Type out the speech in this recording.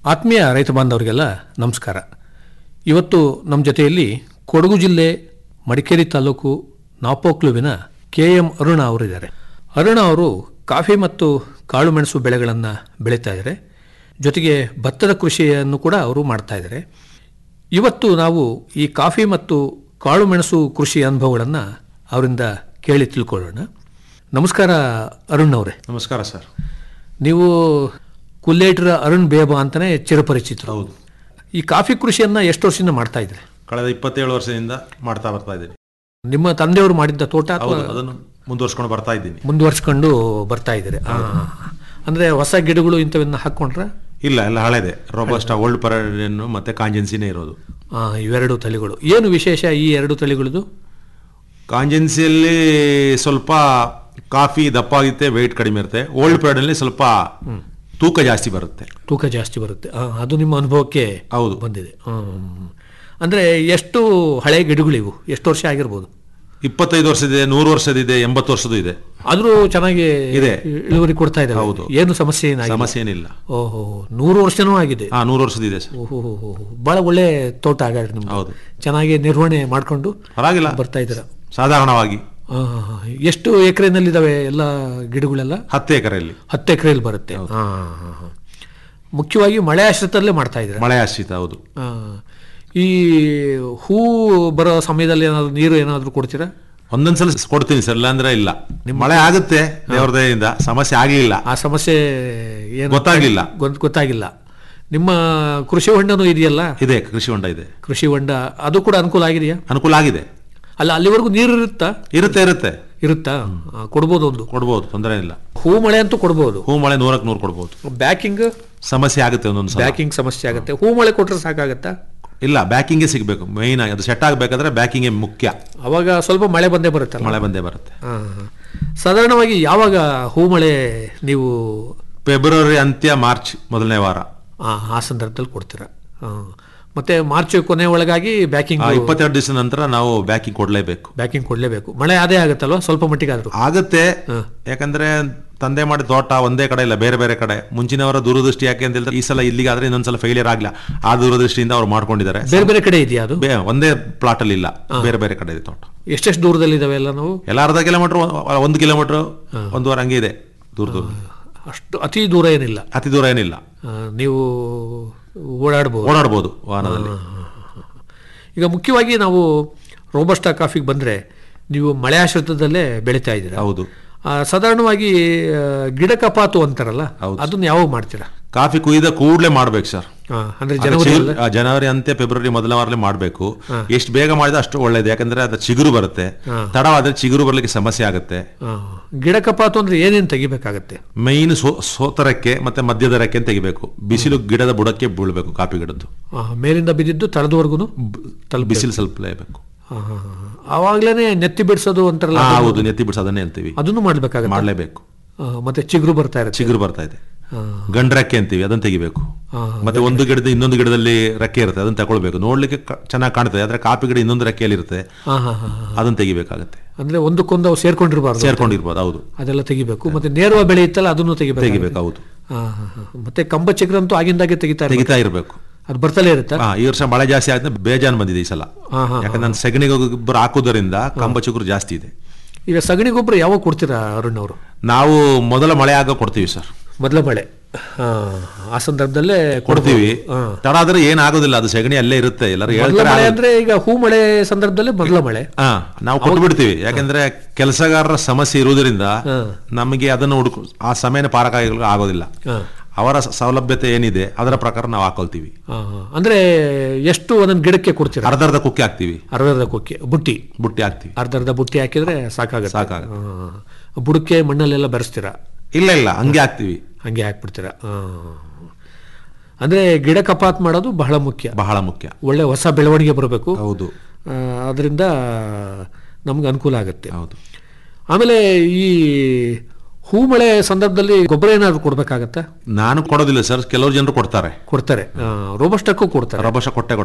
ಆತ್ಮೀಯ ರೈತ ಬಾಂಧವರಿಗೆಲ್ಲ ನಮಸ್ಕಾರ ಇವತ್ತು ನಮ್ಮ ಜೊತೆಯಲ್ಲಿ ಕೊಡಗು ಜಿಲ್ಲೆ ಮಡಿಕೇರಿ ತಾಲೂಕು ನಾಪೋಕ್ಲುವಿನ ಕೆ ಎಂ ಅರುಣ ಅವರಿದ್ದಾರೆ ಅರುಣ ಅವರು ಕಾಫಿ ಮತ್ತು ಕಾಳುಮೆಣಸು ಬೆಳೆಗಳನ್ನು ಬೆಳೀತಾ ಇದ್ದಾರೆ ಜೊತೆಗೆ ಭತ್ತದ ಕೃಷಿಯನ್ನು ಕೂಡ ಅವರು ಮಾಡ್ತಾ ಇದ್ದಾರೆ ಇವತ್ತು ನಾವು ಈ ಕಾಫಿ ಮತ್ತು ಕಾಳುಮೆಣಸು ಕೃಷಿ ಅನುಭವಗಳನ್ನು ಅವರಿಂದ ಕೇಳಿ ತಿಳ್ಕೊಳ್ಳೋಣ ನಮಸ್ಕಾರ ಅರುಣ್ ಅವರೇ ನಮಸ್ಕಾರ ಸರ್ ನೀವು ಕುಲ್ಲೇಟ್ರ ಅರುಣ್ ಬೇಬ ಅಂತಾನೆ ಚಿರಪರಿಚಿತರು ಹೌದು ಈ ಕಾಫಿ ಕೃಷಿಯನ್ನ ಎಷ್ಟು ವರ್ಷದಿಂದ ಮಾಡ್ತಾ ಇದ್ರಿ ಕಳೆದ ಇಪ್ಪತ್ತೇಳು ವರ್ಷದಿಂದ ಮಾಡ್ತಾ ಬರ್ತಾ ಇದ್ದೀನಿ ನಿಮ್ಮ ತಂದೆಯವರು ಮಾಡಿದ್ದ ತೋಟ ಅಥವಾ ಹೌದು ಅದನ್ನು ಮುಂದುವರ್ಸ್ಕೊಂಡು ಬರ್ತಾ ಇದ್ದೀನಿ ಮುಂದುವರ್ಸ್ಕೊಂಡು ಬರ್ತಾ ಇದ್ದೀರಿ ಆ, ಅಂದ್ರೆ ಹೊಸ ಗಿಡಗಳು ಇಂಥವನ್ನ ಹಾಕೊಂಡ್ರ ಇಲ್ಲ ಎಲ್ಲ ಹಳೆದೆ ರೋಬಸ್ಟ ಓಲ್ಡ್ ಪರನ್ನು ಮತ್ತೆ ಕಾಂಜೆನ್ಸಿನೇ ಇರೋದು ಆ, ಇವೆರಡು ತಳಿಗಳು ಏನು ವಿಶೇಷ ಈ ಎರಡು ತಳಿಗಳದು ಕಾಂಜೆನ್ಸಿಯಲ್ಲಿ ಸ್ವಲ್ಪ ಕಾಫಿ ದಪ್ಪ ಆಗುತ್ತೆ ವೆಯ್ಟ್ ಕಡಿಮೆ ಇರುತ್ತೆ ಓಲ್ಡ್ ಪರಡಲ್ಲಿ ಸ್ವಲ್ಪ ತೂಕ ಜಾಸ್ತಿ ಬರುತ್ತೆ ತೂಕ ಜಾಸ್ತಿ ಬರುತ್ತೆ ಆ, ಅದು ನಿಮ್ಮ ಅನುಭವಕ್ಕೆ ಹೌದು ಬಂದಿದೆ ಹ್ಮ್. ಅಂದ್ರೆ ಎಷ್ಟು ಹಳೆ ಗಿಡಗಳಿವು ಎಷ್ಟು ವರ್ಷ ಆಗಿರ್ಬೋದು ಇಪ್ಪತ್ತೈದು ವರ್ಷದಿದೆ ನೂರು ವರ್ಷದಿದೆ ಎಂಬತ್ತು ವರ್ಷದ್ದು ಇದೆ ಆದ್ರೂ ಚೆನ್ನಾಗಿ ಇದೆ. ಇಳುವರಿ ಕೊಡ್ತಾ ಇದೆ ಹೌದು. ಏನು ಸಮಸ್ಯೆ ಏನಾಗಿಲ್ಲ ಸಮಸ್ಯೆ ಏನಿಲ್ಲ ಓಹೋ ನೂರು ವರ್ಷನೂ ಆಗಿದೆ ಹಾ ನೂರು ವರ್ಷದಿದೆ ಸರ್ ಓಹೋ ಬಹಳ ಒಳ್ಳೆ ತೋಟ ಆಗಾಡ್ರಿ ನಿಮ್ದು ಹೌದು ಚೆನ್ನಾಗಿ ನಿರ್ವಹಣೆ ಮಾಡ್ಕೊಂಡು ಪರವಾಗಿಲ್ಲ ಬರ್ತಾ ಇದ್ದೀರ ಸಾಧಾರಣವಾಗಿ ಆ, ಎಷ್ಟು ಎಕರೆನಲ್ಲಿದ್ದಾವೆ ಎಲ್ಲ ಗಿಡಗಳೆಲ್ಲ ಹತ್ತು ಎಕರೆಯಲ್ಲಿ ಹತ್ತು ಎಕರೆಯಲ್ಲಿ ಬರುತ್ತೆ ಆ, ಆ, ಆ. ಮುಖ್ಯವಾಗಿ ಮಳೆ ಆಶ್ರಿತಲ್ಲೇ ಮಾಡ್ತಾ ಇದ್ದೀರ ಮಳೆ ಆಶ್ರಿತ ಹೌದು ಆ, ಈ ಹೂ ಬರೋ ಸಮಯದಲ್ಲಿ ಏನಾದ್ರು ನೀರು ಏನಾದ್ರು ಕೊಡ್ತೀರಾ ಒಂದೊಂದ್ಸಲ ಕೊಡ್ತೀನಿ ಸರ್ ಇಲ್ಲಾಂದ್ರೆ ಇಲ್ಲ ಮಳೆ ಆಗುತ್ತೆ ದೇವ್ರ ದಯೆಯಿಂದ ಸಮಸ್ಯೆ ಆಗ್ಲಿಲ್ಲ ಆ ಸಮಸ್ಯೆ ಏನು ಗೊತ್ತಾಗ್ಲಿಲ್ಲ ಗೊತ್- ಗೊತ್ತಾಗಿಲ್ಲ ನಿಮ್ಮ ಕೃಷಿ ಹೊಂಡನೂ ಇದೆಯಲ್ಲ ಇದೆ ಕೃಷಿ ಹೊಂಡ ಇದೆ ಕೃಷಿ ಹೊಂಡ ಅದು ಕೂಡ ಅನುಕೂಲ ಆಗಿದೆಯಾ ಅನುಕೂಲ ಆಗಿದೆ ಅಲ್ಲ ಅಲ್ಲಿವರೆಗೂ ನೀರು ಇರುತ್ತಾ ಇರುತ್ತೆ ಇರುತ್ತೆ ಇರುತ್ತಾ ಆ, ಕೊಡ್ಬೋದು ಒಂದು ಕೊಡ್ಬೋದು ತೊಂದರೆ ಇಲ್ಲ ಹೂ ಮಳೆ ಅಂತೂ ಕೊಡ್ಬೋದು ಹೂ ಮಳೆ ನೂರಕ್ಕೆ ನೂರು ಕೊಡ್ಬೋದು ಬ್ಯಾಕಿಂಗ್ ಸಮಸ್ಯೆ ಆಗುತ್ತೆ ಒಂದೊಂದು ಸಲ ಬ್ಯಾಕಿಂಗ್ ಸಮಸ್ಯೆ ಆಗುತ್ತೆ ಹೂ ಮಳೆ ಕೊಟ್ರೆ ಸಾಕಾಗತ್ತಾ ಇಲ್ಲ ಬ್ಯಾಕಿಂಗೇ ಸಿಗಬೇಕು ಮೈನ್ ಆಗಿ ಅದು ಸೆಟ್ ಆಗಬೇಕಾದ್ರೆ ಬ್ಯಾಕಿಂಗೇ ಮುಖ್ಯ ಅವಾಗ ಸ್ವಲ್ಪ ಮಳೆ ಬಂದೇ ಬರುತ್ತಲ್ಲ ಮಳೆ ಬಂದೇ ಬರುತ್ತೆ ಆ, ಸಾಧಾರಣವಾಗಿ ಯಾವಾಗ ಹೂ ಮಳೆ ನೀವು ಫೆಬ್ರವರಿ ಅಂತ್ಯ ಮಾರ್ಚ್ ಮೊದಲನೇ ವಾರ ಆ, ಆ ಸಂದರ್ಭದಲ್ಲಿ ಕೊಡ್ತೀರಾ ಆ, ಮತ್ತೆ ಮಾರ್ಚ್ ಕೊನೆ ಒಳಗಾಗಿ ಬ್ಯಾಕಿಂಗ್ ಆ ಇಪ್ಪತ್ತೆರಡು ದಿವಸ ನಂತರ ನಾವು ಬ್ಯಾಕಿಂಗ್ ಕೊಡ್ಲೇಬೇಕು ಬ್ಯಾಕಿಂಗ್ ಕೊಡ್ಲೇಬೇಕು ಮಳೆ ಅದೇ ಆಗುತ್ತಲ್ವಾ ಸ್ವಲ್ಪ ಮಟ್ಟಿಗೆ ಆದ್ರೂ ಆಗುತ್ತೆ ಯಾಕಂದ್ರೆ ತಂದೆ ಮಾಡಿ ತೋಟ ಒಂದೇ ಕಡೆ ಇಲ್ಲ ಬೇರೆ ಬೇರೆ ಕಡೆ ಮುಂಚಿನವರ ದೂರದೃಷ್ಟಿ ಯಾಕೆ ಅಂತ ಹೇಳಿದ್ರೆ ಈ ಸಲ ಇಲ್ಲಿಗಾದ್ರೆ ಇನ್ನೊಂದ್ಸಲ ಫೇಲಿಯರ್ ಆಗ್ಲಿಲ್ಲ ಆ ದೂರದೃಷ್ಟಿಯಿಂದ ಅವ್ರು ಮಾಡ್ಕೊಂಡಿದ್ದಾರೆ ಬೇರೆ ಬೇರೆ ಕಡೆ ಇದೆಯಾ ಅದು ಬೇ- ಒಂದೇ ಪ್ಲಾಟ್ ಅಲ್ಲಿ ಇಲ್ಲ ಬೇರೆ ಬೇರೆ ಕಡೆ ಇದೆ ತೋಟ ಎಷ್ಟೆಷ್ಟು ದೂರದಲ್ಲಿ ಇದಾವೆ ಎಲ್ಲ ನಾವು ಎಲ್ಲ ಅರ್ಧ ಕಿಲೋಮೀಟರ್ ಒಂದು ಕಿಲೋಮೀಟರ್ ಒಂದೂವರೆ ಹಂಗೆ ಇದೆ ದೂರ ದೂರ ಅಷ್ಟು ಅತಿ ದೂರ ಏನಿಲ್ಲ ಅತಿ ದೂರ ಏನಿಲ್ಲ ಆ, ನೀವು ಓಡಾಡ್ಬೋದು ಓಡಾಡ್ಬೋದು ವಾಹನದಲ್ಲಿ ಈಗ ಮುಖ್ಯವಾಗಿ ನಾವು ರೋಬಸ್ಟಾ ಕಾಫಿಗೆ ಬಂದರೆ ನೀವು ಮಳೆ ಆಶ್ರಿತದಲ್ಲೇ ಬೆಳೀತಾ ಇದ್ದೀರಾ ಹೌದು ಆ, ಸಾಧಾರಣವಾಗಿ ಆ, ಗಿಡ ಕಪಾತು ಅಂತಾರಲ್ಲ ಹೌದು. ಅದನ್ನ ಯಾವಾಗ ಮಾಡ್ತೀರಾ ಕಾಫಿ ಕುಯ್ದ ಕೂಡ್ಲೆ ಮಾಡ್ಬೇಕು ಸರ್ ಆ, ಅಂದ್ರೆ ಅದು ಜನವರಿ ಚಿಗುರು- ಆ, ಜನವರಿ ಅಂತ್ಯ ಫೆಬ್ರವರಿ ಮೊದಲ ವಾರದಲ್ಲಿ ಮಾಡಬೇಕು ಎಷ್ಟು ಬೇಗ ಮಾಡಿದ್ರೆ ಅಷ್ಟು ಒಳ್ಳೇದು ಯಾಕಂದ್ರೆ ಅದು ಚಿಗುರು ಬರುತ್ತೆ ತಡವಾದ್ರೆ ಚಿಗುರು ಬರ್ಲಿಕ್ಕೆ ಸಮಸ್ಯೆ ಆಗುತ್ತೆ ಆ, ಗಿಡ ಕಪಾತು ಅಂದ್ರೆ ಏನೇನು ತೆಗಿಬೇಕಾಗತ್ತೆ ಮೈನ್ ಸೋ ಸೋತರಕ್ಕೆ ಮತ್ತೆ ಮಧ್ಯದ ರೆಕ್ಕೆ ತೆಗಿಬೇಕು ಬಿಸಿಲು ಗಿಡದ ಬುಡಕ್ಕೆ ಬೀಳ್ಬೇಕು ಕಾಫಿ ಗಿಡದ್ದು ಆ, ಮೇಲಿಂದ ಬಿದ್ದಿದ್ದು ತಳದವರೆಗೂ ತಲುಪ ಬಿಸಿಲು ಸ್ವಲ್ಪ ಲೇಬೇಕು ಆವಾಗ್ಲೇನೆ ನೆತ್ತಿ ಬಿಡಿಸೋದು ಅಂತಾರಲ್ಲ ಹಾ, ಹೌದು ನೆತ್ತಿ ಬಿಡಿಸಿ ಅದನ್ನೇ ಹೇಳ್ತೀವಿ ಅದನ್ನು ಮಾಡ್ಬೇಕಾಗತ್ತೆ ಮಾಡ್ಲೇಬೇಕು ಆ, ಮತ್ತೆ ಚಿಗುರು ಬರ್ತಾ ಇರುತ್ತೆ ಚಿಗುರು ಬರ್ತಾ ಇದೆ ಆ, ಗಂಡ್ರೆಕ್ಕೆ ಅಂತೀವಿ ಅದನ್ನ ತೆಗಿಬೇಕು ಆ, ಮತ್ತೆ ಒಂದು ಗಿಡದ ಇನ್ನೊಂದು ಗಿಡದಲ್ಲಿ ರೆಕ್ಕೆ ಇರುತ್ತೆ ಅದನ್ನ ತಗೊಳ್ಬೇಕು ನೋಡ್ಲಿಕ್ಕೆ ಚೆನ್ನಾಗಿ ಕಾಣ್ತದೆ ಆದ್ರೆ ಕಾಪಿ ಗಿಡ ಇನ್ನೊಂದು ರೆಕ್ಕೆಯಲ್ಲಿ ಇರುತ್ತೆ ಆ, ಹಾ, ಹಾ, ಹಾ. ಅದನ್ನ ತೆಗಿಬೇಕಾಗತ್ತೆ ಅಂದ್ರೆ ಒಂದಕ್ಕೊಂದು ಅವು ಸೇರ್ಕೊಂಡಿರಬಾರ್ದು ಸೇರ್ಕೊಂಡಿರ್ಬೋದು ಹೌದು ಅದೆಲ್ಲ ತೆಗಿಬೇಕು ಮತ್ತೆ ನೇರವಾಗಿ ಬೆಳೆ ಇತ್ತಲ್ಲ ಅದನ್ನು ತೆಗಿಬೇಕು ತೆಗಿಬೇಕು ಹೌದು ಆ, ಹಾ, ಹಾ. ಮತ್ತೆ ಕಂಬ ಚಿಗುರಂತೂ ಆಗಿಂದಾಗೆ ತೆಗಿತಾ ಇರ್ಬೇಕು. ತೆಗಿತಾ ಇರಬೇಕು ಅದು ಬರ್ತಲೇ ಇರುತ್ತಾ ಹಾ ಈ ವರ್ಷ ಮಳೆ ಜಾಸ್ತಿ ಆಯ್ತು ಬೇಜಾನ್ ಬಂದಿದೆ ಈ ಸಲ ಹಾ, ಹಾ. ಯಾಕಂದ್ರೆ ನಾನು ಸಗಣಿ ಗೊಬ್ಬರ ಹಾಕೋದ್ರಿಂದ ಕಂಬ ಚಿಗುರು ಜಾಸ್ತಿ ಇದೆ ಈಗ ಸಗಣಿ ಗೊಬ್ಬರ ಯಾವಾಗ ಕೊಡ್ತೀರಾ ಅರುಣ್ ಅವರು ನಾವು ಮೊದಲ ಮಳೆ ಆಗ ಕೊಡ್ತೀವಿ ಸರ್ ಮೊದಲ ಮಳೆ ಆ, ಆ ಸಂದರ್ಭದಲ್ಲೇ ಕೊಡ್ತೀವಿ ಹಾ. ತಡ ಆದ್ರೆ ಏನ್ ಆಗೋದಿಲ್ಲ ಅದು ಸಗಣಿ ಅಲ್ಲೇ ಇರುತ್ತೆ ಎಲ್ಲರೂ ಮೊದಲ ಹೇಳ್ತಾರೆ ಮಳೆ ಅಂದ್ರೆ ಈಗ ಹೂ ಮಳೆ ಸಂದರ್ಭದಲ್ಲಿ ಮೊದಲ ಮಳೆ ಹಾ ನಾವು ಕೊಟ್ಟು ಬಿಡ್ತೀವಿ ಯಾಕಂದ್ರೆ ಕೆಲಸಗಾರರ ಸಮಸ್ಯೆ ಇರುವುದರಿಂದ ನಮಗೆ ಅದನ್ನು ಹುಡುಕು ಆ ಸಮಯನ ಪಾರಕ ಆಗೋದಿಲ್ಲ ಹಾ. ಅವರ ಸ- ಸೌಲಭ್ಯತೆ ಏನಿದೆ ಅದರ ಪ್ರಕಾರ ನಾವು ಹಾಕೊಳ್ತೀವಿ ಆ, ಅಂದ್ರೆ ಎಷ್ಟು ಒಂದೊಂದು ಗಿಡಕ್ಕೆ ಕೊಡ್ತೀರಾ ಅರ್ಧ ಅರ್ಧ ಕುಕ್ಕಿ ಹಾಕ್ತಿವಿ ಅರ್ಧ ಅರ್ಧ ಕೊಕ್ಕೆ ಬುಟ್ಟಿ ಬುಟ್ಟಿ ಹಾಕ್ತಿವಿ ಅರ್ಧ ಅರ್ಧ ಬುಟ್ಟಿ ಹಾಕಿದ್ರೆ ಸಾಕಾಗುತ್ತೆ ಸಾಕಾಗುತ್ತೆ. ಆ, ಬುಡಕ್ಕೆ ಮಣ್ಣಲ್ಲೆಲ್ಲ ಬೆರೆಸ್ತೀರಾ ಇಲ್ಲ ಇಲ್ಲ ಹಂಗೆ ಹಾಕ್ತಿವಿ ಹಂಗೆ ಹಾಕ್ಬಿಡ್ತೀರಾ ಆ. ಅಂದ್ರೆ ಗಿಡ ಕಪಾತ್ ಮಾಡೋದು ಬಹಳ ಮುಖ್ಯ ಬಹಳ ಮುಖ್ಯ ಒಳ್ಳೆ ಹೊಸ ಬೆಳವಣಿಗೆ ಬರಬೇಕು ಹೌದು ಅದರಿಂದ ನಮ್ಗೆ ಅನುಕೂಲ ಆಗುತ್ತೆ ಹೌದು ಆಮೇಲೆ ಈ ಹೂ ಮಳೆ ಸಂದರ್ಭದಲ್ಲಿ ಗೊಬ್ಬರ ಏನಾದ್ರು ಕೊಡ್ಬೇಕಾಗತ್ತಾ ನಾನು ಕೊಡೋದಿಲ್ಲ ಸರ್ ಕೆಲವರು ಜನರು ಕೊಡ್ತಾರೆ ಕೊಡ್ತಾರೆ ರೋಬಸ್ಟಕ್ಕೂ ಕೊಡ್ತಾರೆ ರಭಸ ಕೊಟ್ಟೆ ಕೊಡ್ತಾರೆ